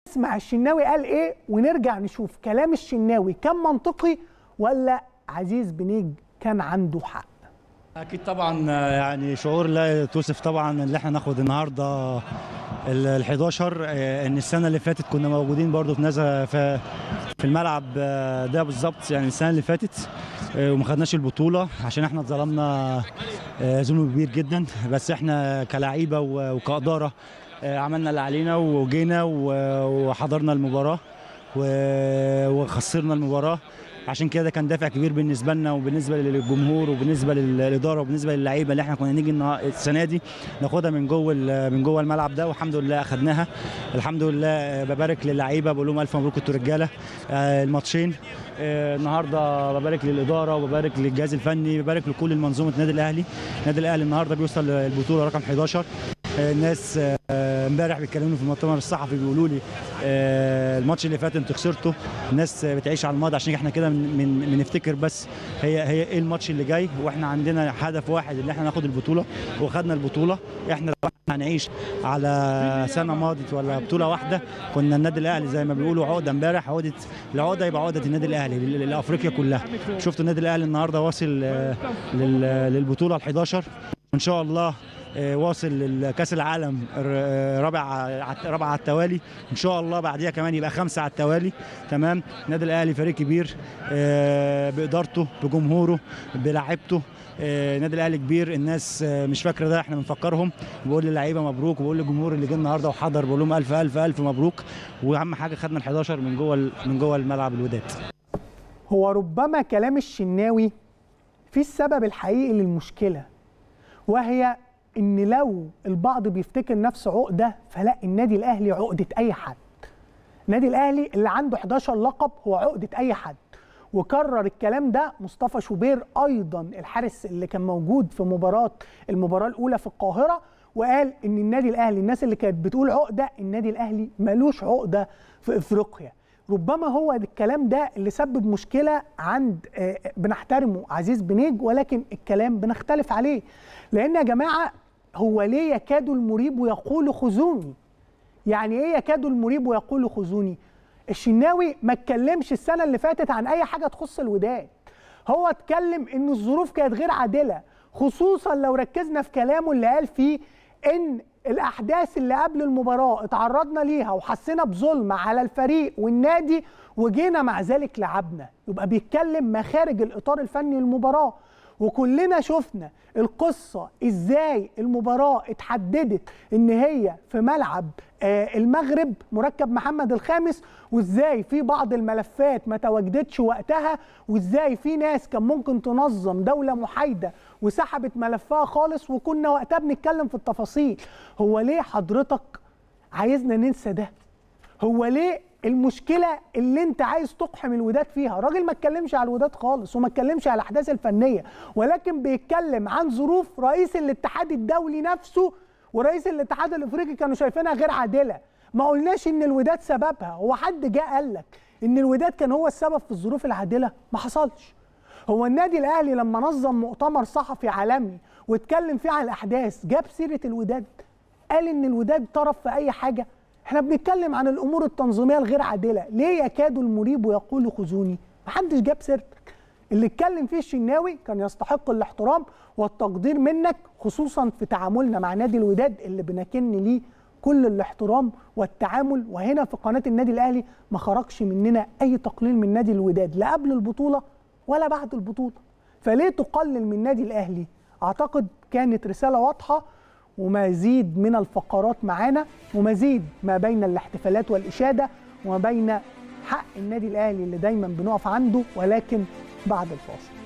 نسمع الشناوي قال ايه ونرجع نشوف كلام الشناوي كان منطقي ولا عزيز بنيج كان عنده حق اكيد طبعا يعني شعور لا توصف طبعا اللي احنا ناخد النهارده ال 11 ان السنه اللي فاتت كنا موجودين برضو في نزهه في في الملعب ده بالظبط يعني السنه اللي فاتت وما خدناش البطوله عشان احنا اتظلمنا ظلم كبير جدا بس احنا كلعيبه وكاداره عملنا اللي علينا وجينا وحضرنا المباراه وخسرنا المباراه عشان كده كان دافع كبير بالنسبه لنا وبالنسبه للجمهور وبالنسبه للاداره وبالنسبه للعيبه اللي احنا كنا نيجي السنه دي ناخدها من جوه من جوه الملعب ده والحمد لله اخدناها الحمد لله ببارك للعيبه بقول لهم الف مبروك انتوا رجاله الماتشين النهارده ببارك للاداره وببارك للجهاز الفني ببارك لكل المنظومه النادي الاهلي النادي الاهلي النهارده بيوصل للبطوله رقم 11 الناس امبارح بيتكلموا في المؤتمر الصحفي بيقولوا لي الماتش اللي فات انتوا خسرتوا الناس بتعيش على الماضي عشان احنا كده من بنفتكر بس هي هي ايه الماتش اللي جاي واحنا عندنا هدف واحد اللي احنا ناخد البطوله وخدنا البطوله احنا لو هنعيش على سنه ماضت ولا بطوله واحده كنا النادي الاهلي زي ما بيقولوا عقده امبارح عقده العقده يبقى عقده النادي الاهلي لافريقيا كلها شفتوا النادي الاهلي النهارده واصل للبطوله ال 11 وان شاء الله واصل لكاس العالم رابع رابع على التوالي ان شاء الله بعديها كمان يبقى خمسه على التوالي تمام النادي الاهلي فريق كبير بادارته بجمهوره بلاعيبته النادي الاهلي كبير الناس مش فاكره ده احنا بنفكرهم بقول للعيبه مبروك وبقول للجمهور اللي جه النهارده وحضر بقول لهم الف الف الف مبروك واهم حاجه خدنا ال 11 من جوه من جوه الملعب الوداد هو ربما كلام الشناوي في السبب الحقيقي للمشكله وهي ان لو البعض بيفتكر نفسه عقده فلا النادي الاهلي عقده اي حد النادي الاهلي اللي عنده 11 لقب هو عقده اي حد وكرر الكلام ده مصطفى شوبير ايضا الحارس اللي كان موجود في مباراه المباراه الاولى في القاهره وقال ان النادي الاهلي الناس اللي كانت بتقول عقده النادي الاهلي ملوش عقده في افريقيا ربما هو الكلام ده اللي سبب مشكله عند بنحترمه عزيز بنيج ولكن الكلام بنختلف عليه لان يا جماعه هو ليه يكاد المريب يقول خذوني يعني ايه يكاد المريب يقول خذوني الشناوي ما اتكلمش السنه اللي فاتت عن اي حاجه تخص الوداد هو اتكلم ان الظروف كانت غير عادله خصوصا لو ركزنا في كلامه اللي قال فيه ان الاحداث اللي قبل المباراه اتعرضنا ليها وحسينا بظلم على الفريق والنادي وجينا مع ذلك لعبنا يبقى بيتكلم ما خارج الاطار الفني للمباراه وكلنا شفنا القصة ازاي المباراة اتحددت ان هي في ملعب آه المغرب مركب محمد الخامس وازاي في بعض الملفات ما تواجدتش وقتها وازاي في ناس كان ممكن تنظم دولة محايدة وسحبت ملفها خالص وكنا وقتها بنتكلم في التفاصيل هو ليه حضرتك عايزنا ننسى ده هو ليه المشكله اللي انت عايز تقحم الوداد فيها الراجل ما اتكلمش على الوداد خالص وما اتكلمش على الاحداث الفنيه ولكن بيتكلم عن ظروف رئيس الاتحاد الدولي نفسه ورئيس الاتحاد الافريقي كانوا شايفينها غير عادله ما قلناش ان الوداد سببها هو حد جه قال لك ان الوداد كان هو السبب في الظروف العادله ما حصلش هو النادي الاهلي لما نظم مؤتمر صحفي عالمي واتكلم فيه عن الاحداث جاب سيره الوداد قال ان الوداد طرف في اي حاجه احنا بنتكلم عن الامور التنظيميه الغير عادله ليه يكاد المريب يقول خذوني محدش جاب سيرتك اللي اتكلم فيه الشناوي كان يستحق الاحترام والتقدير منك خصوصا في تعاملنا مع نادي الوداد اللي بنكن ليه كل الاحترام والتعامل وهنا في قناه النادي الاهلي ما خرجش مننا اي تقليل من نادي الوداد لا قبل البطوله ولا بعد البطوله فليه تقلل من النادي الاهلي اعتقد كانت رساله واضحه ومزيد من الفقرات معانا ومزيد ما بين الاحتفالات والإشادة وما بين حق النادي الأهلي اللي دايما بنقف عنده ولكن بعد الفاصل